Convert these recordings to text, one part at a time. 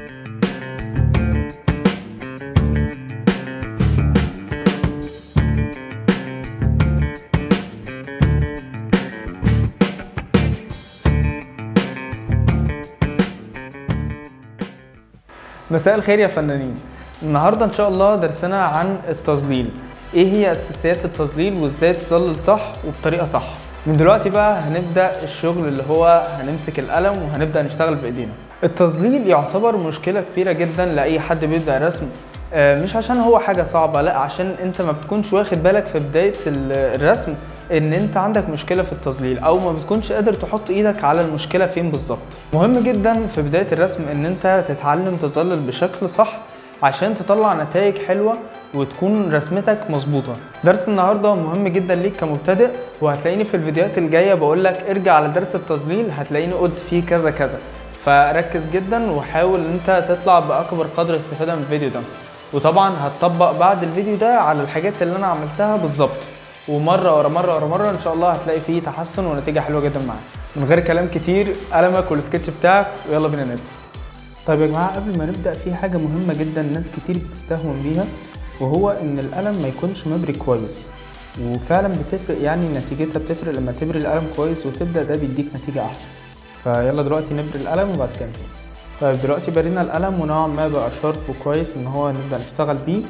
مساء الخير يا فنانين النهارده ان شاء الله درسنا عن التظليل ايه هي اساسيات التظليل وازاي تظلل صح وبطريقه صح من دلوقتي بقى هنبدا الشغل اللي هو هنمسك القلم وهنبدا نشتغل بايدينا التظليل يعتبر مشكله كبيره جدا لاي حد بيبدا رسم آه، مش عشان هو حاجه صعبه لا عشان انت ما بتكونش واخد بالك في بدايه ال- الرسم ان انت عندك مشكله في التظليل او ما بتكونش قادر تحط ايدك على المشكله فين بالظبط مهم جدا في بدايه الرسم ان انت تتعلم تظلل بشكل صح عشان تطلع نتائج حلوه وتكون رسمتك مظبوطه درس النهارده مهم جدا ليك كمبتدئ وهتلاقيني في الفيديوهات الجايه بقول لك ارجع على درس التظليل هتلاقيني قلت فيه كذا كذا فركز جدا وحاول ان انت تطلع باكبر قدر استفاده من الفيديو ده وطبعا هتطبق بعد الفيديو ده على الحاجات اللي انا عملتها بالظبط ومره ورا مره ورا مره ان شاء الله هتلاقي فيه تحسن ونتيجه حلوه جدا معاك من غير كلام كتير قلمك والسكتش بتاعك ويلا بينا نرسم طيب يا جماعه قبل ما نبدا في حاجه مهمه جدا ناس كتير بتستهون بيها وهو ان القلم ما يكونش مبري كويس وفعلا بتفرق يعني نتيجتها بتفرق لما تبري القلم كويس وتبدا ده بيديك نتيجه احسن فيلا دلوقتي نبري القلم وبعد كده نشوف. طيب دلوقتي برينا القلم ونوعا ما بقى شارب وكويس ان هو نبدا نشتغل بيه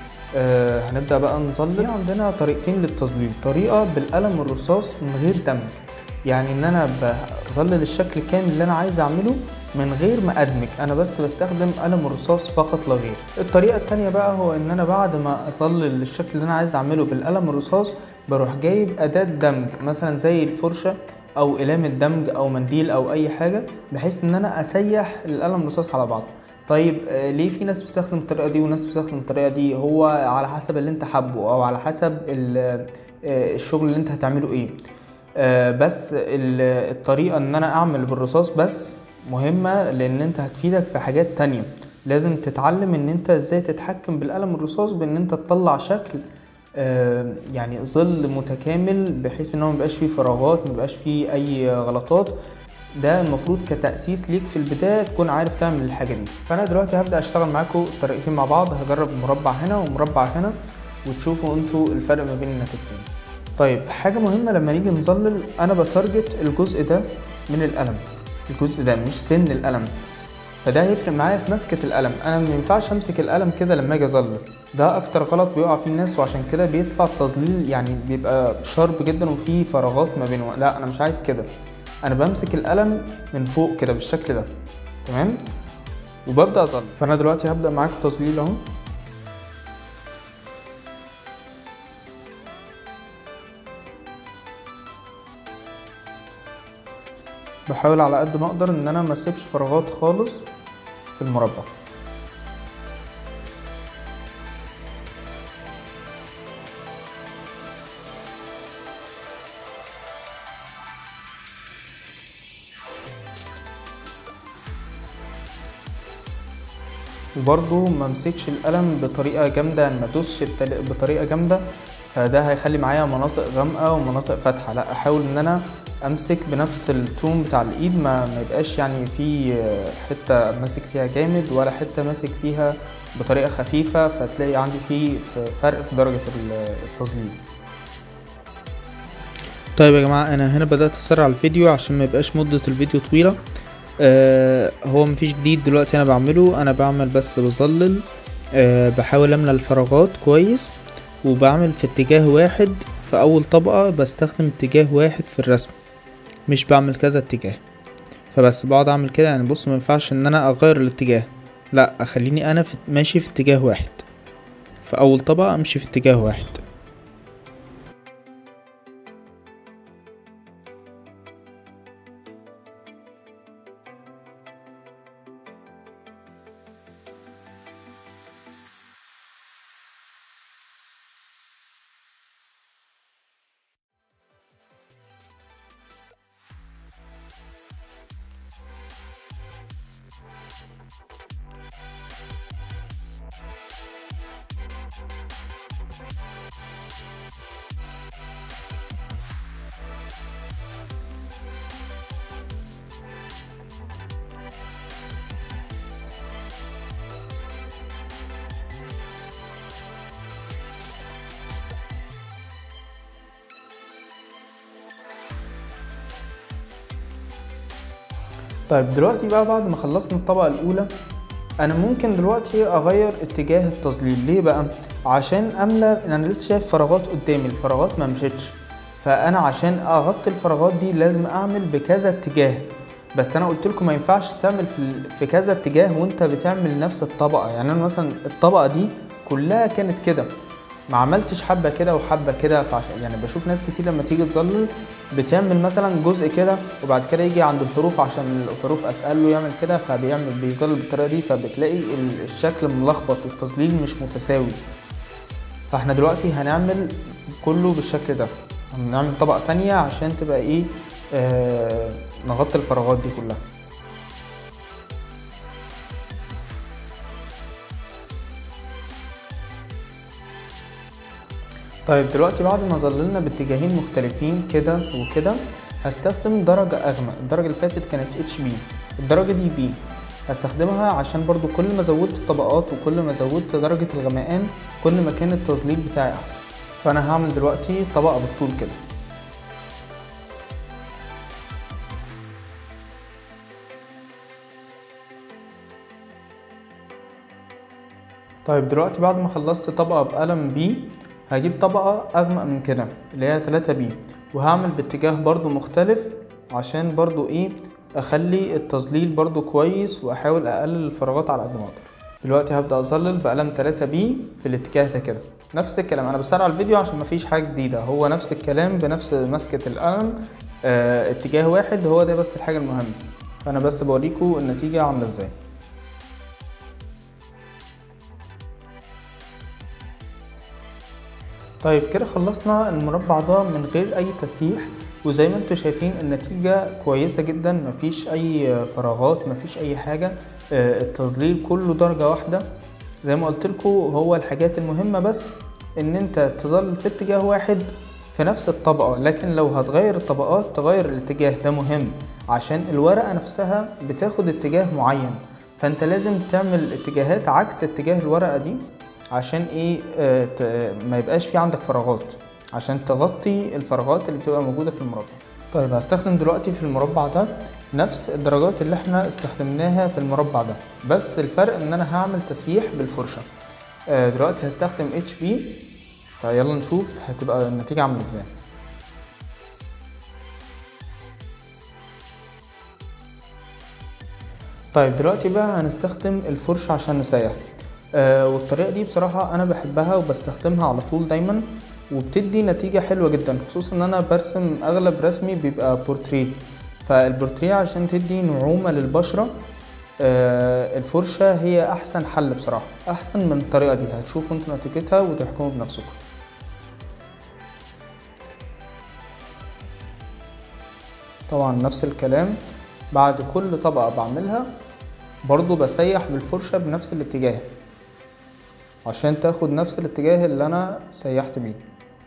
آه هنبدا بقى نظلل عندنا طريقتين للتظليل طريقه بالقلم الرصاص من غير دمج يعني ان انا بظلل الشكل كامل اللي انا عايز اعمله من غير ما ادمج انا بس بستخدم قلم الرصاص فقط لا غير الطريقه التانية بقى هو ان انا بعد ما اظلل الشكل اللي انا عايز اعمله بالقلم الرصاص بروح جايب اداه دمج مثلا زي الفرشه او قلام الدمج او منديل او اي حاجه بحيث ان انا اسيح القلم الرصاص على بعض طيب آه، ليه في ناس بتستخدم الطريقه دي وناس بتستخدم الطريقه دي هو على حسب اللي انت حابه او على حسب ال- آه، الشغل اللي انت هتعمله ايه آه، بس ال- الطريقه ان انا اعمل بالرصاص بس مهمه لان انت هتفيدك في حاجات تانية لازم تتعلم ان انت ازاي تتحكم بالقلم الرصاص بان انت تطلع شكل آه، يعني ظل متكامل بحيث ان هو ميبقاش فيه فراغات ميبقاش فيه اي غلطات ده المفروض كتأسيس ليك في البداية تكون عارف تعمل الحاجة دي فأنا دلوقتي هبدأ أشتغل معاكم الطريقتين مع بعض هجرب مربع هنا ومربع هنا وتشوفوا انتوا الفرق ما بين النتيجتين طيب حاجة مهمة لما نيجي نظلل أنا بتارجت الجزء ده من القلم الجزء ده مش سن القلم فده هيفرق معايا في مسكة القلم انا ما ينفعش امسك القلم كده لما اجي اظلل ده اكتر غلط بيقع فيه الناس وعشان كده بيطلع التظليل يعني بيبقى شارب جدا وفيه فراغات ما بينه لا انا مش عايز كده انا بمسك القلم من فوق كده بالشكل ده تمام وببدا اظلل فانا دلوقتي هبدا معاكم تظليل اهو بحاول على قد ما اقدر ان انا ما اسيبش فراغات خالص في المربع وبرضه ما امسكش القلم بطريقه جامده يعني ما ادوسش بتل- بطريقه جامده فده هيخلي معايا مناطق غامقه ومناطق فاتحه لا احاول ان انا امسك بنفس التون بتاع الايد ما ما يبقاش يعني في حته ماسك فيها جامد ولا حته ماسك فيها بطريقه خفيفه فتلاقي عندي في في فرق في درجه ال- التظليل طيب يا جماعة أنا هنا بدأت أسرع الفيديو عشان ما يبقاش مدة الفيديو طويلة آه هو مفيش جديد دلوقتي أنا بعمله أنا بعمل بس بظلل آه بحاول أملى الفراغات كويس وبعمل في اتجاه واحد في أول طبقة بستخدم اتجاه واحد في الرسم مش بعمل كذا اتجاه فبس بقعد أعمل كده يعني بص مينفعش إن أنا أغير الاتجاه لأ أخليني أنا في ماشي في اتجاه واحد في أول طبقة أمشي في اتجاه واحد طيب دلوقتي بقى بعد ما خلصنا الطبقة الأولى أنا ممكن دلوقتي أغير اتجاه التظليل ليه بقى؟ عشان أملى أنا لسه شايف فراغات قدامي الفراغات ما مشيتش فأنا عشان أغطي الفراغات دي لازم أعمل بكذا اتجاه بس أنا قلت لكم ما ينفعش تعمل في, ال- في كذا اتجاه وأنت بتعمل نفس الطبقة يعني أنا مثلا الطبقة دي كلها كانت كده ما عملتش حبه كده وحبه كده فعشان يعني بشوف ناس كتير لما تيجي تظلل بتعمل مثلا جزء كده وبعد كده يجي عند الحروف عشان الحروف اسال له يعمل كده فبيعمل بيظلل بالطريقه دي فبتلاقي ال- الشكل ملخبط والتظليل مش متساوي فاحنا دلوقتي هنعمل كله بالشكل ده هنعمل طبقه تانية عشان تبقى ايه آه نغطي الفراغات دي كلها طيب دلوقتي بعد ما ظللنا باتجاهين مختلفين كده وكده هستخدم درجة أغمق الدرجة اللي فاتت كانت اتش بي الدرجة دي بي هستخدمها عشان برضو كل ما زودت الطبقات وكل ما زودت درجة الغمقان كل ما كان التظليل بتاعي أحسن فأنا هعمل دلوقتي طبقة بالطول كده طيب دلوقتي بعد ما خلصت طبقة بقلم بي هجيب طبقة أغمق من كده اللي هي 3 بي وهعمل باتجاه برضو مختلف عشان برضو ايه اخلي التظليل برضو كويس واحاول اقلل الفراغات على قد ما اقدر دلوقتي هبدأ اظلل بقلم 3 بي في الاتجاه ده كده نفس الكلام انا بسرع الفيديو عشان مفيش حاجة جديدة هو نفس الكلام بنفس مسكة القلم اه اتجاه واحد هو ده بس الحاجة المهمة فانا بس بوريكم النتيجة عاملة ازاي طيب كده خلصنا المربع ده من غير اي تسييح وزي ما انتم شايفين النتيجة كويسة جدا مفيش اي فراغات مفيش اي حاجة آه، التظليل كله درجة واحدة زي ما قلت لكم هو الحاجات المهمة بس ان انت تظل في اتجاه واحد في نفس الطبقة لكن لو هتغير الطبقات تغير الاتجاه ده مهم عشان الورقة نفسها بتاخد اتجاه معين فانت لازم تعمل اتجاهات عكس اتجاه الورقة دي عشان ايه آه ت- ما يبقاش في عندك فراغات عشان تغطي الفراغات اللي بتبقى موجودة في المربع طيب هستخدم دلوقتي في المربع ده نفس الدرجات اللي احنا استخدمناها في المربع ده بس الفرق ان انا هعمل تسييح بالفرشة آه دلوقتي هستخدم اتش بي فيلا نشوف هتبقى النتيجة عاملة ازاي طيب دلوقتي بقى هنستخدم الفرشة عشان نسيح آه والطريقة دي بصراحة أنا بحبها وبستخدمها على طول دايما وبتدي نتيجة حلوة جدا خصوصا إن أنا برسم أغلب رسمي بيبقى بورتريه فالبورتريه عشان تدي نعومة للبشرة آه الفرشة هي أحسن حل بصراحة أحسن من الطريقة دي هتشوفوا انتوا نتيجتها وتحكموا بنفسكم طبعا نفس الكلام بعد كل طبقة بعملها برضو بسيح بالفرشة بنفس الاتجاه عشان تاخد نفس الاتجاه اللي انا سيحت بيه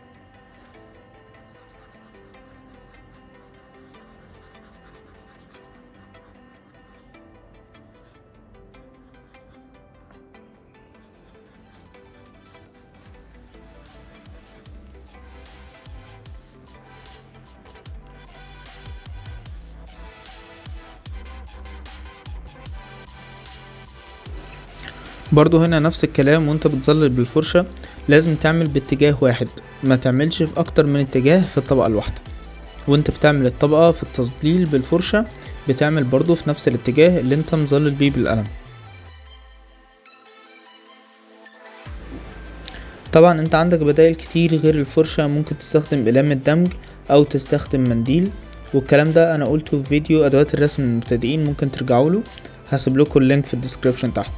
برضو هنا نفس الكلام وانت بتظلل بالفرشة لازم تعمل باتجاه واحد ما تعملش في اكتر من اتجاه في الطبقة الواحدة وانت بتعمل الطبقة في التظليل بالفرشة بتعمل برضو في نفس الاتجاه اللي انت مظلل بيه بالقلم طبعا انت عندك بدائل كتير غير الفرشة ممكن تستخدم اقلام الدمج او تستخدم منديل والكلام ده انا قلته في فيديو ادوات الرسم للمبتدئين ممكن ترجعوا له هسيب لكم اللينك في الديسكريبشن تحت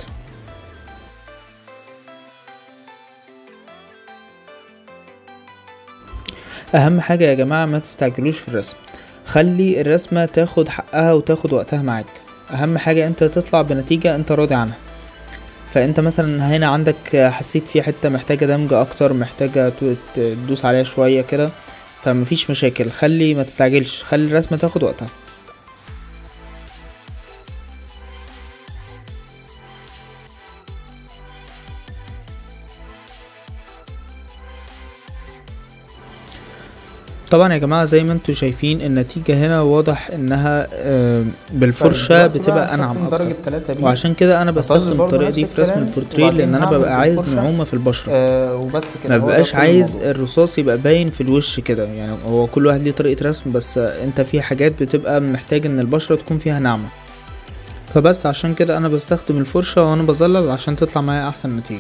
اهم حاجة يا جماعة ما تستعجلوش في الرسم خلي الرسمة تاخد حقها وتاخد وقتها معاك اهم حاجة انت تطلع بنتيجة انت راضي عنها فانت مثلا هنا عندك حسيت في حتة محتاجة دمج اكتر محتاجة ت- تدوس عليها شوية كده فمفيش مشاكل خلي ما تستعجلش خلي الرسمة تاخد وقتها طبعا يا جماعة زي ما انتوا شايفين النتيجة هنا واضح انها آه، بالفرشة بتبقى انعم اكتر درجة 3 بي وعشان كده انا بصلي بستخدم برضه الطريقة نفس دي في رسم الكلام، البورتريه وبعدين لان انا هعمل ببقى عايز بالفرشة. نعومة في البشرة آه وبس كده ما هو ده ببقاش كل عايز الموضوع. الرصاص يبقى باين في الوش كده يعني هو كل واحد ليه طريقة رسم بس انت في حاجات بتبقى محتاج ان البشرة تكون فيها ناعمة فبس عشان كده انا بستخدم الفرشة وانا بظلل عشان تطلع معايا احسن نتيجة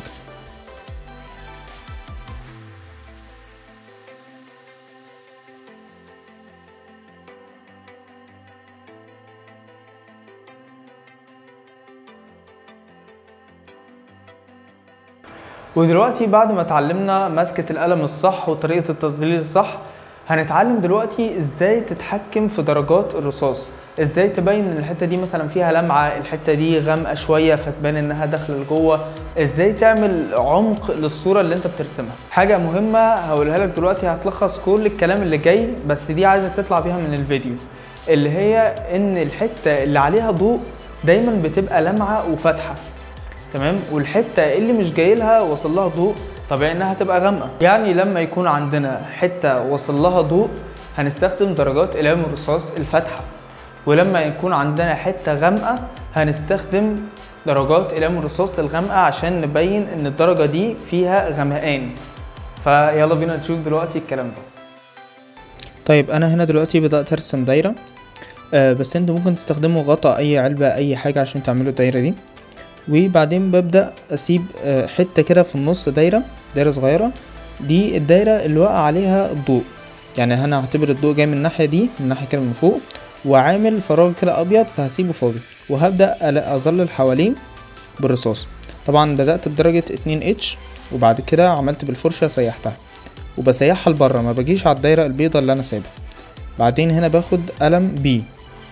ودلوقتي بعد ما اتعلمنا مسكة القلم الصح وطريقة التظليل الصح هنتعلم دلوقتي ازاي تتحكم في درجات الرصاص ازاي تبين ان الحتة دي مثلا فيها لمعة الحتة دي غامقة شوية فتبان انها داخلة لجوه ازاي تعمل عمق للصورة اللي انت بترسمها حاجة مهمة هقولها لك دلوقتي هتلخص كل الكلام اللي جاي بس دي عايزة تطلع بيها من الفيديو اللي هي ان الحتة اللي عليها ضوء دايما بتبقى لمعة وفاتحة تمام والحته اللي مش جاي لها وصل لها ضوء طبيعي انها تبقى غامقه يعني لما يكون عندنا حته وصل لها ضوء هنستخدم درجات اقلام الرصاص الفاتحه ولما يكون عندنا حته غامقه هنستخدم درجات اقلام الرصاص الغامقه عشان نبين ان الدرجه دي فيها غمقان فيلا بينا نشوف دلوقتي الكلام ده طيب انا هنا دلوقتي بدأت ارسم دايرة آه بس انتوا ممكن تستخدموا غطا اي علبة اي حاجة عشان تعملوا الدايرة دي وبعدين ببدأ اسيب آه حتة كده في النص دايرة دايرة صغيرة دي الدايرة اللي وقع عليها الضوء يعني انا هعتبر الضوء جاي من الناحية دي من الناحية كده من فوق وعامل فراغ كده ابيض فهسيبه فاضي وهبدأ أل- اظلل حواليه بالرصاص طبعا بدأت بدرجة 2 اتش وبعد كده عملت بالفرشة سيحتها وبسيحها لبره ما بجيش على الدايرة البيضة اللي انا سايبها بعدين هنا باخد قلم بي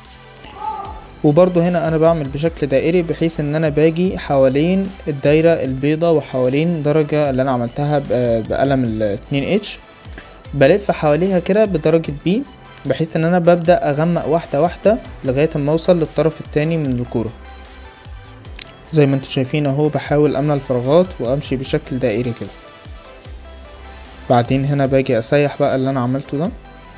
وبرضه هنا انا بعمل بشكل دائري بحيث ان انا باجي حوالين الدايرة البيضة وحوالين درجة اللي انا عملتها ب- بقلم ال 2 اتش بلف حواليها كده بدرجة بي بحيث ان انا ببدأ اغمق واحدة واحدة لغاية اما اوصل للطرف التاني من الكورة زي ما انتوا شايفين اهو بحاول املى الفراغات وامشي بشكل دائري كده بعدين هنا باجي اسيح بقى اللي انا عملته ده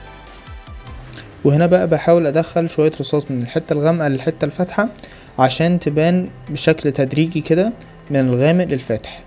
وهنا بقى بحاول ادخل شوية رصاص من الحتة الغامقة للحتة الفاتحة عشان تبان بشكل تدريجي كده من الغامق للفاتح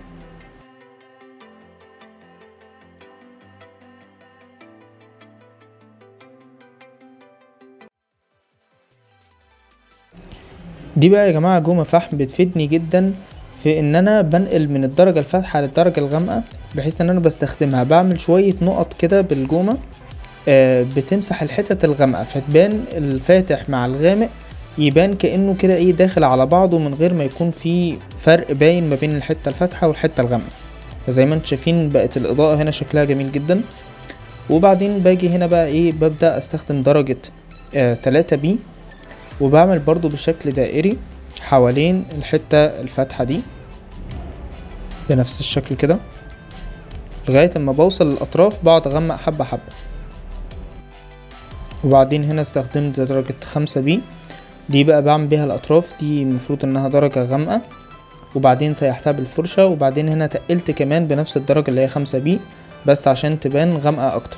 دي بقى يا جماعة جومة فحم بتفيدني جدا في ان انا بنقل من الدرجة الفاتحة للدرجة الغامقة بحيث ان انا بستخدمها بعمل شوية نقط كده بالجومة آه، بتمسح الحتت الغامقة فتبان الفاتح مع الغامق يبان كأنه كده ايه داخل على بعضه من غير ما يكون في فرق باين ما بين الحتة الفاتحة والحتة الغامقة فزي ما انتم شايفين بقت الإضاءة هنا شكلها جميل جدا وبعدين باجي هنا بقى ايه ببدأ استخدم درجة آه 3 بي وبعمل برضو بشكل دائري حوالين الحتة الفاتحة دي بنفس الشكل كده لغاية اما بوصل للأطراف بقعد أغمق حبة حبة وبعدين هنا استخدمت درجة خمسة بي دي بقى بعمل بيها الأطراف دي المفروض إنها درجة غامقة وبعدين سيحتها بالفرشة وبعدين هنا تقلت كمان بنفس الدرجة اللي هي خمسة بي بس عشان تبان غامقة أكتر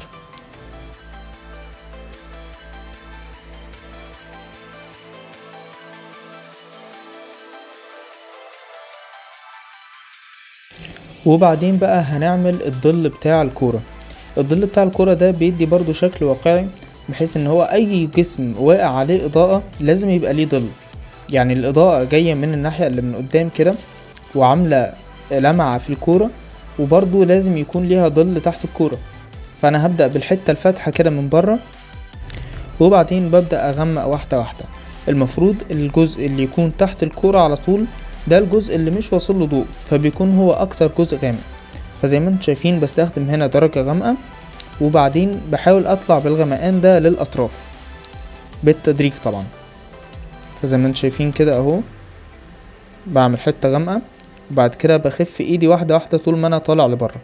وبعدين بقى هنعمل الظل بتاع الكورة الظل بتاع الكورة ده بيدي برضو شكل واقعي بحيث ان هو اي جسم واقع عليه اضاءة لازم يبقى ليه ظل يعني الاضاءة جاية من الناحية اللي من قدام كده وعاملة لمعة في الكورة وبرضو لازم يكون ليها ظل تحت الكورة فانا هبدأ بالحتة الفاتحة كده من بره وبعدين ببدأ اغمق واحدة واحدة المفروض الجزء اللي يكون تحت الكورة على طول ده الجزء اللي مش واصل له ضوء فبيكون هو اكتر جزء غامق فزي ما انتم شايفين بستخدم هنا درجة غامقة وبعدين بحاول اطلع بالغمقان ده للاطراف بالتدريج طبعا فزي ما انتم شايفين كده اهو بعمل حتة غامقة وبعد كده بخف ايدي واحدة واحدة طول ما انا طالع لبره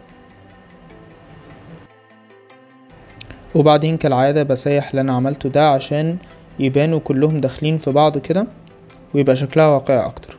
وبعدين كالعادة بسيح اللي انا عملته ده عشان يبانوا كلهم داخلين في بعض كده ويبقى شكلها واقعي اكتر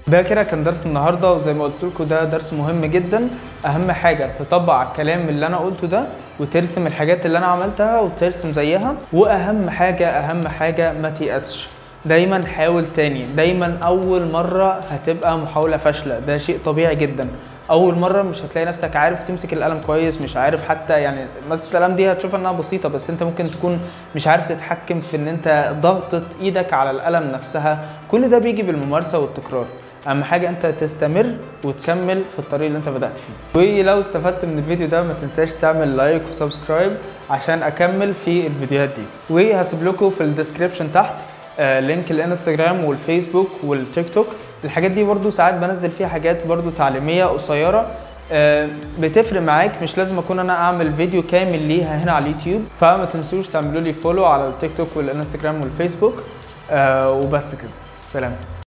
ده كده كان درس النهارده وزي ما قلت لكم ده درس مهم جدا اهم حاجه تطبق على الكلام اللي انا قلته ده وترسم الحاجات اللي انا عملتها وترسم زيها واهم حاجه اهم حاجه ما تيأسش دايما حاول تاني دايما اول مره هتبقى محاوله فاشله ده شيء طبيعي جدا اول مره مش هتلاقي نفسك عارف تمسك القلم كويس مش عارف حتى يعني مسكه القلم دي هتشوف انها بسيطه بس انت ممكن تكون مش عارف تتحكم في ان انت ضغطة ايدك على القلم نفسها كل ده بيجي بالممارسه والتكرار اهم حاجه انت تستمر وتكمل في الطريق اللي انت بدات فيه ولو استفدت من الفيديو ده ما تنساش تعمل لايك وسبسكرايب عشان اكمل في الفيديوهات دي وهسيب لكم في الديسكريبشن تحت آه، لينك الانستجرام والفيسبوك والتيك توك الحاجات دي برضو ساعات بنزل فيها حاجات برضو تعليميه قصيره آه، بتفرق معاك مش لازم اكون انا اعمل فيديو كامل ليها هنا على اليوتيوب فما تنسوش تعملوا لي فولو على التيك توك والانستجرام والفيسبوك آه، وبس كده سلام